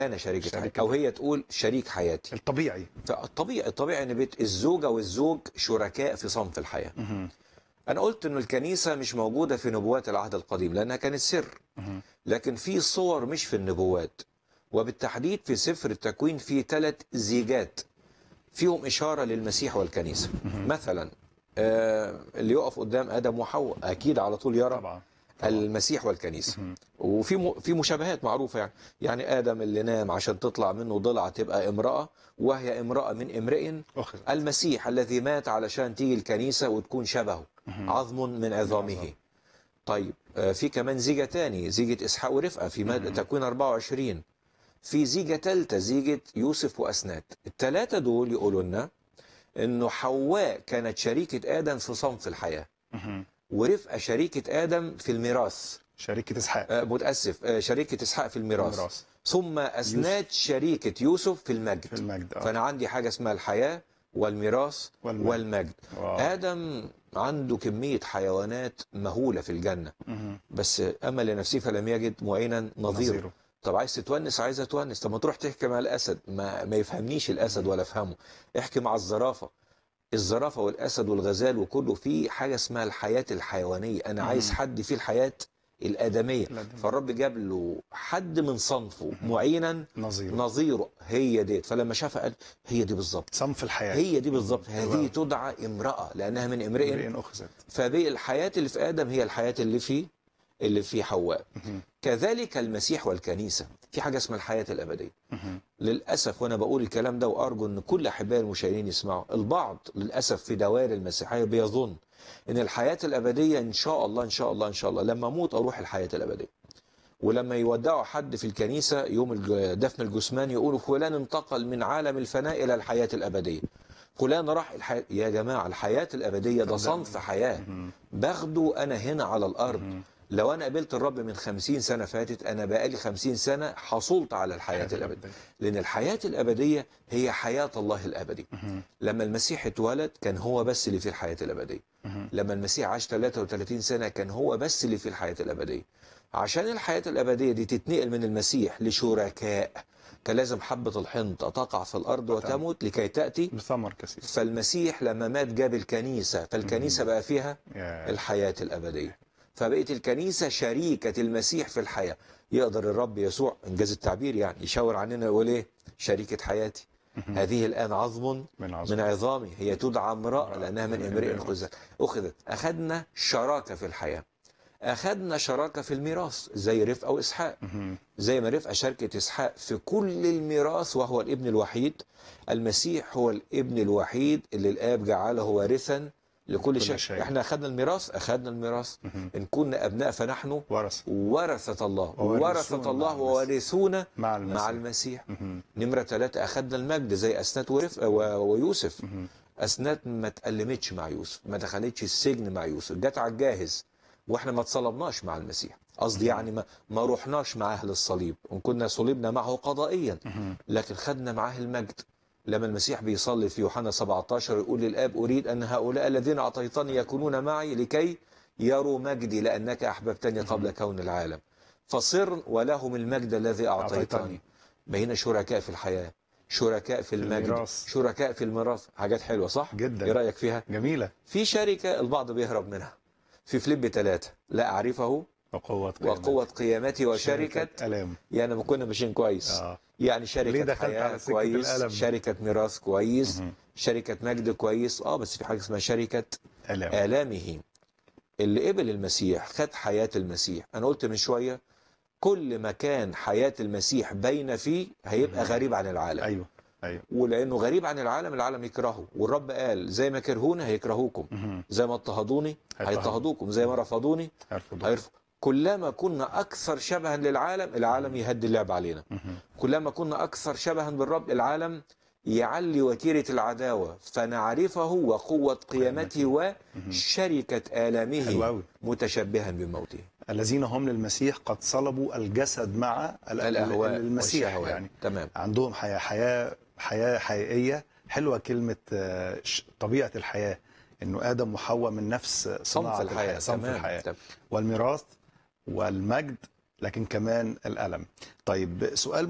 انا شريكة شريكة. حياتي او هي تقول شريك حياتي الطبيعي فالطبيعي الطبيعي ان بيت الزوجه والزوج شركاء في صنف الحياه انا قلت ان الكنيسه مش موجوده في نبوات العهد القديم لانها كانت سر لكن في صور مش في النبوات وبالتحديد في سفر التكوين في ثلاث زيجات فيهم اشاره للمسيح والكنيسه مثلا آه، اللي يقف قدام ادم وحواء اكيد على طول يرى طبعا المسيح والكنيسه وفي م... في مشابهات معروفه يعني يعني ادم اللي نام عشان تطلع منه ضلع تبقى امراه وهي امراه من امرئ أخذ المسيح الذي مات علشان تيجي الكنيسه وتكون شبهه عظم من عظامه طيب آه، في كمان زيجه تاني زيجه اسحاق ورفقه في ماد... تكوين 24 في زيجه ثالثه زيجه يوسف واسنات الثلاثه دول يقولوا لنا انه حواء كانت شريكه ادم في صنف الحياه ورفقه شريكه ادم في الميراث شركة إسحاق آه، متاسف آه، شريكه اسحاق في الميراث الميراث. ثم اسنات شريكه يوسف في المجد في المجد آه. فانا عندي حاجه اسمها الحياه والميراث والمجد. والمجد واو. ادم عنده كميه حيوانات مهوله في الجنه مهم. بس اما لنفسه فلم يجد معينا نظيره نظيره. طب عايز تتونس عايز اتونس طب ما تروح تحكي مع الاسد ما, ما يفهمنيش الاسد ولا افهمه احكي مع الزرافه الزرافه والاسد والغزال وكله في حاجه اسمها الحياه الحيوانيه انا عايز حد فيه الحياه الادميه الآدمية. فالرب جاب له حد من صنفه معينا نظيره نظيره هي ديت فلما شافها قال هي دي بالظبط صنف الحياة هي دي بالظبط حلو هذه أوي. تدعى امراه لانها من امرئ امرئ أخذت فبقي الحياة اللي في آدم هي الحياة اللي في اللي في حواء كذلك المسيح والكنيسة في حاجة اسمها الحياة الأبدية للأسف وأنا بقول الكلام ده وأرجو أن كل أحبائي المشاهدين يسمعوا البعض للأسف في دوائر المسيحية بيظن أن الحياة الأبدية إن شاء الله إن شاء الله إن شاء الله لما أموت أروح الحياة الأبدية ولما يودعوا حد في الكنيسة يوم الج- دفن الجثمان يقولوا فلان انتقل من عالم الفناء إلى الحياة الأبدية فلان راح الحياة يا جماعة الحياة الأبدية ده صنف حياة باخده أنا هنا على الأرض لو أنا قابلت الرب من خمسين سنة فاتت أنا بقالي خمسين سنة حصلت على الحياة الأبدية لأن الحياة الأبدية هي حياة الله الأبدي لما المسيح اتولد كان هو بس اللي في الحياة الأبدية لما المسيح عاش 33 سنة كان هو بس اللي في الحياة الأبدية عشان الحياة الأبدية دي تتنقل من المسيح لشركاء كان لازم حبة الحنطة تقع في الأرض وتموت لكي تأتي بثمر كثير فالمسيح لما مات جاب الكنيسة فالكنيسة بقى فيها يا الحياة الأبدية فبقت الكنيسة شريكة المسيح في الحياة يقدر الرب يسوع إنجاز التعبير يعني يشاور عننا يقول إيه شريكة حياتي هذه الآن عظم من عظم. من عظامي هي تدعى امرأة لأنها من امرئ خزت أخذت أخذنا شراكة في الحياة أخذنا شراكة في الميراث زي رفقة وإسحاق زي ما رفقة شاركت إسحاق في كل الميراث وهو الابن الوحيد المسيح هو الابن الوحيد اللي الآب جعله وارثا لكل كل شيء شيء. احنا أخذنا الميراث أخذنا الميراث إن كنا أبناء فنحن ورث ورثة الله ووارثون ورثة الله مع ووارثون مع المسيح. مع المسيح نمرة ثلاثة أخذنا المجد زي أسنات ورفقة و- ويوسف أسنات ما تألمتش مع يوسف ما دخلتش السجن مع يوسف جت على الجاهز واحنا ما اتصلبناش مع المسيح قصدي يعني ما, ما رحناش مع أهل الصليب وإن كنا صلبنا معه قضائيا لكن خدنا معاه المجد لما المسيح بيصلي في يوحنا 17 يقول للآب أريد أن هؤلاء الذين أعطيتني يكونون معي لكي يروا مجدي لأنك أحببتني قبل كون العالم فصر ولهم المجد الذي أعطيتني أعطيتني. بقينا شركاء في الحياة شركاء في المجد الميراث. شركاء في الميراث حاجات حلوة صح؟ جدا. ايه رأيك فيها؟ جميلة في شركة البعض بيهرب منها في فليب ثلاثة لا أعرفه وقوة قيامة. وقوة قيامتي وشركة ألام يعني ما كنا ماشيين كويس آه. يعني ليه شركة دخلت حياة على سكة كويس الألم؟ شركة ميراث كويس شركة مجد كويس اه بس في حاجة اسمها شركة ألام آلامه اللي قبل المسيح خد حياة المسيح أنا قلت من شوية كل ما كان حياة المسيح باينة فيه هيبقى غريب عن العالم أيوه أيوه ولأنه غريب عن العالم العالم يكرهه والرب قال زي ما كرهوني هيكرهوكم زي ما اضطهدوني هيضطهدوا. هيضطهدوكم زي ما رفضوني هيرفضوا. هيرفضوا كلما كنا أكثر شبها للعالم العالم يهدي اللعب علينا كلما كنا أكثر شبها بالرب العالم يعلي وتيرة العداوة فنعرفه وقوة قيامته وشركة حلو آلامه أوي. متشبها بموته الذين هم للمسيح قد صلبوا الجسد مع ال- الأهواء المسيح والشهوات. يعني تمام عندهم حياة حياة حياة حقيقية حلوة كلمة آه، ش- طبيعة الحياة انه ادم وحواء من نفس صناعة صنف الحياة صنف تمام. الحياة تمام. والميراث والمجد لكن كمان الألم طيب سؤال